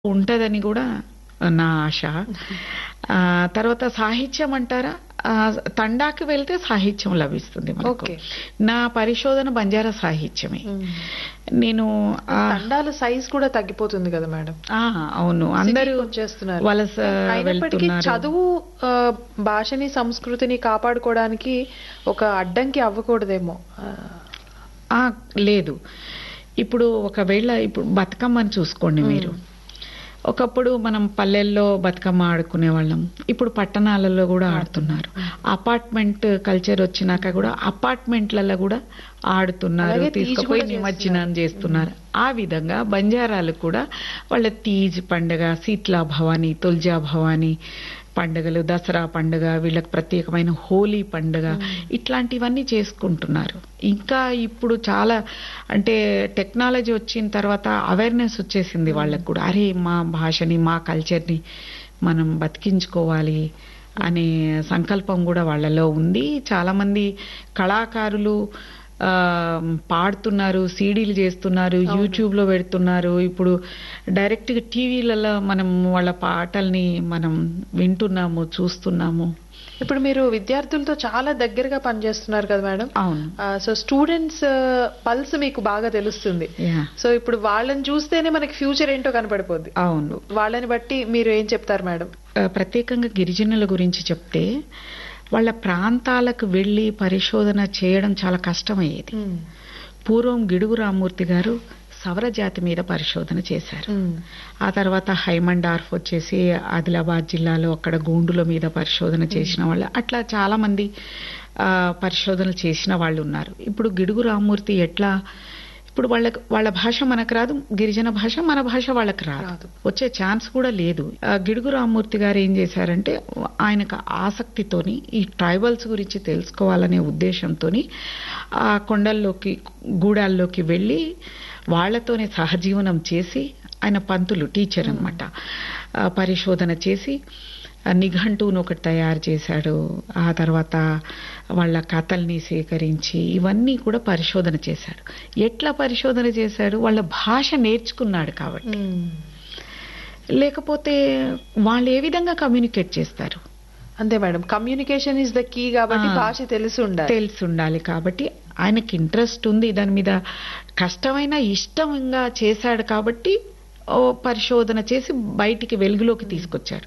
ఉంటదని కూడా నా ఆశ ఆ, తర్వాత సాహిత్యం అంటారా ఆ, తండాకి వెళ్తే సాహిత్యం లభిస్తుంది మనకు ఓకే. నా పరిశోధన బంజారా సాహిత్యమే నేను ఆ, తండాల సైజ్ కూడా తగ్గిపోతుంది కదా మేడం ఆ, అవును అందరూ Cityకి వచ్చేస్తున్నారు వలస అయినప్పటికీ వెళ్తున్నారు చదువు ఆ, భాషని సంస్కృతిని కాపాడుకోవడానికి ఒక అడ్డంకి అవ్వకూడదేమో ఆ, ఆ, లేదు ఇప్పుడు ఒకవేళ ఇప్పుడు బతుకమ్మని చూసుకోండి మీరు ఒకప్పుడు మనం పల్లెల్లో బతుకమ్మ ఆడుకునే వాళ్ళం ఇప్పుడు పట్టణాలలో కూడా ఆడుతున్నారు అపార్ట్మెంట్ కల్చర్ వచ్చినాక కూడా అపార్ట్మెంట్లలో కూడా ఆడుతున్నారు అలాగే తీజ్ తీసుకుపోయి కూడా నిమజ్జనం చేస్తున్నారు ఆ విధంగా బంజారాలు కూడా వాళ్ళ తీజ్ పండుగ శీతలా భవాని తుల్జా భవాని పండుగలు దసరా పండుగ వీళ్ళకి ప్రత్యేకమైన హోలీ పండుగ ఇట్లాంటివన్నీ చేసుకుంటున్నారు ఇంకా ఇప్పుడు చాలా అంటే టెక్నాలజీ వచ్చిన తర్వాత అవేర్నెస్ వచ్చేసింది వాళ్ళకు కూడా అరే మా భాషని మా కల్చర్ని మనం బతికించుకోవాలి అనే సంకల్పం కూడా వాళ్ళలో ఉంది చాలా మంది కళాకారులు ఆ, పాడుతున్నారు సీడీలు చేస్తున్నారు యూట్యూబ్ లో పెడుతున్నారు ఇప్పుడు డైరెక్ట్ గా టీవీలలో మనం వాళ్ళ పాటల్ని మనం వింటున్నాము చూస్తున్నాము ఇప్పుడు మీరు విద్యార్థులతో చాలా దగ్గరగా పనిచేస్తున్నారు కదా మేడం అవును సో స్టూడెంట్స్ పల్స్ మీకు బాగా తెలుస్తుంది యా సో ఇప్పుడు వాళ్ళని చూస్తేనే మనకి ఫ్యూచర్ ఏంటో కనపడిపోద్ది అవును వాళ్ళని బట్టి మీరు ఏం చెప్తారు మేడం ఆ, ప్రత్యేకంగా గిరిజనుల గురించి చెప్తే వాళ్ళ ప్రాంతాలకు వెళ్ళి పరిశోధన చేయడం చాలా కష్టమయ్యేది పూర్వం గిడుగు రామ్మూర్తి గారు సవర జాతి మీద పరిశోధన చేశారు ఆ తర్వాత హైమండార్ఫ్ వచ్చేసి ఆదిలాబాద్ జిల్లాలో అక్కడ గోండుల మీద పరిశోధన చేసిన వాళ్ళు అట్లా చాలా మంది ఆ, పరిశోధనలు చేసిన వాళ్ళు ఉన్నారు ఇప్పుడు గిడుగు రామ్మూర్తి ఎట్లా ఇప్పుడు వాళ్ళకి వాళ్ళ భాష మనకు రాదు గిరిజన భాష మన భాష వాళ్ళకి రాదు రాదు. వచ్చే ఛాన్స్ కూడా లేదు ఆ, గిడుగు రామ్మూర్తి గారు ఏం చేశారంటే ఆయనకు ఆసక్తితోని ఈ ట్రైబల్స్ గురించి తెలుసుకోవాలనే ఉద్దేశంతోని ఆ కొండల్లోకి గూడాల్లోకి వెళ్ళి వాళ్ళతోనే సహజీవనం చేసి ఆయన పంతులు టీచర్ అనమాట పరిశోధన చేసి ఆ నిఘంటువును ఒకటి తయారు చేశాడు ఆ తర్వాత వాళ్ళ కథల్ని సేకరించి ఇవన్నీ కూడా పరిశోధన చేశాడు ఎట్లా పరిశోధన చేశాడు వాళ్ళ భాష నేర్చుకున్నాడు కాబట్టి లేకపోతే వాళ్ళు ఏ విధంగా కమ్యూనికేట్ చేస్తారు అంతే madam communication is the key కాబట్టి ఆ. భాష తెలిసి ఉండాలి తెలిసి ఉండాలి కాబట్టి ఆయనకి ఇంట్రెస్ట్ ఉంది దాని మీద కష్టమైన ఇష్టంగా చేశాడు కాబట్టి ఓ పరిశోధన చేసి బయటికి వెలుగులోకి తీసుకొచ్చాడు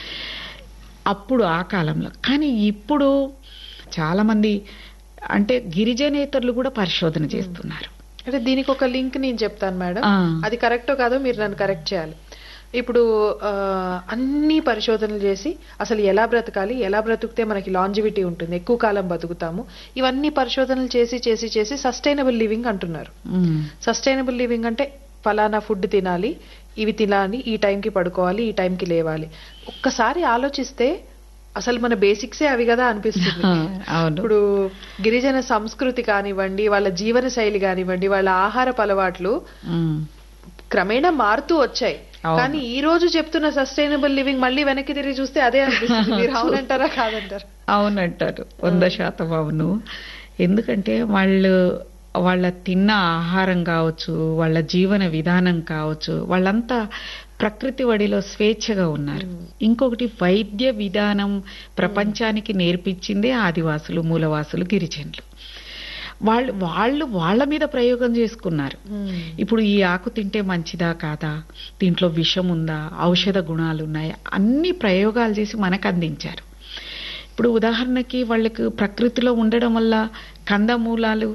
అప్పుడు ఆ కాలంలో కానీ ఇప్పుడు చాలా మంది అంటే గిరిజనేతరులు కూడా పరిశోధన చేస్తున్నారు అంటే దీనికి ఒక లింక్ నేను చెప్తాను మేడం ఆ. అది కరెక్టో కాదో మీరు నన్ను కరెక్ట్ చేయాలి ఇప్పుడు ఆ, అన్ని పరిశోధనలు చేసి అసలు ఎలా బ్రతకాలి ఎలా బ్రతికితే మనకి లాంజివిటీ ఉంటుంది ఎక్కువ కాలం బతుకుతాము ఇవన్నీ పరిశోధనలు చేసి చేసి చేసి సస్టైనబుల్ లివింగ్ అంటున్నారు ఉమ్. సస్టైనబుల్ లివింగ్ అంటే ఫలానా ఫుడ్ తినాలి ఇవి తినాలి ఈ టైంకి పడుకోవాలి ఈ టైంకి లేవాలి ఒక్కసారి ఆలోచిస్తే అసలు మన బేసిక్సే అవి కదా అనిపిస్తుంది అవును ఇప్పుడు గిరిజన సంస్కృతి కానివ్వండి వాళ్ళ జీవన శైలి కానివ్వండి వాళ్ళ ఆహారపు అలవాట్లు ఉమ్. క్రమేణా మారుతూ వచ్చాయి అవును. కానీ ఈ రోజు చెప్తున్న సస్టైనబుల్ లివింగ్ మళ్ళీ వెనక్కి తిరిగి చూస్తే అదే అనిపిస్తుంది మీరు అవునంటారా కాదంటారా అవునంటారు వంద శాతం అవును ఎందుకంటే వాళ్ళు వాళ్ళ తిన్న ఆహారం కావచ్చు వాళ్ళ జీవన విధానం కావచ్చు వాళ్ళంతా ప్రకృతి వడిలో స్వేచ్ఛగా ఉన్నారు ఇంకొకటి వైద్య విధానం ప్రపంచానికి నేర్పించిందే ఆదివాసులు మూలవాసులు గిరిజనులు వాళ్ళు వాళ్ళు వాళ్ళ మీద ప్రయోగం చేసుకున్నారు ఇప్పుడు ఈ ఆకు తింటే మంచిదా కాదా దీంట్లో విషం ఉందా ఔషధ గుణాలు ఉన్నాయా అన్ని ప్రయోగాలు చేసి మనకు అందించారు ఇప్పుడు ఉదాహరణకి వాళ్ళకి ప్రకృతిలో ఉండడం వల్ల కందమూలాలు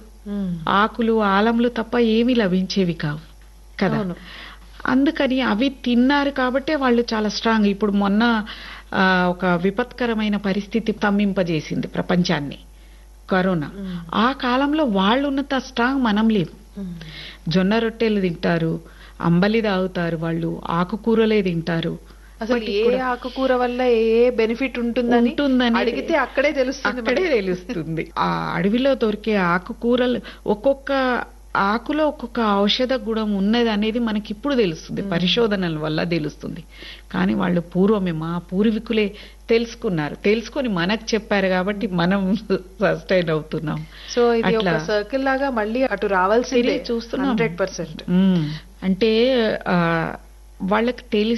ఆకులు ఆలములు తప్ప ఏమీ లభించేవి కావు కదా అవును. అందుకని అవి తిన్నారు కాబట్టే వాళ్ళు చాలా స్ట్రాంగ్ ఇప్పుడు మొన్న ఆ, ఒక విపత్కరమైన పరిస్థితి తమ్మింపజేసింది ప్రపంచాన్ని కరోనా ఆ కాలంలో వాళ్ళు ఉన్నంత స్ట్రాంగ్ మనం లేవు జొన్న రొట్టెలు తింటారు అంబలి తాగుతారు వాళ్ళు ఆకుకూరలే తింటారు అసలు ఏ ఆకుకూర వల్ల ఏ బెనిఫిట్ ఉంటుందని ఉంటుందని అడిగితే అక్కడే తెలుస్తుంది అక్కడే తెలుస్తుంది ఆ అడవిలో దొరికే ఆకుకూరలు ఒక్కొక్క ఆకులో ఒక్కొక్క ఔషధ గుణం ఉన్నది అనేది మనకి ఇప్పుడు తెలుస్తుంది పరిశోధనల వల్ల తెలుస్తుంది కానీ వాళ్ళు పూర్వమే మా పూర్వీకులే తెలుసుకున్నారు తెలుసుకొని మనకు చెప్పారు కాబట్టి మనం సస్టైన్ అవుతున్నాం సో ఇది ఒక అట్లా. సర్కిల్ లాగా మళ్ళీ అటు రావాల్సిందే తిరిగి చూస్తున్నాం హండ్రెడ్ పర్సెంట్ ఉమ్. అంటే ఆ, వాళ్ళకి తెలిసి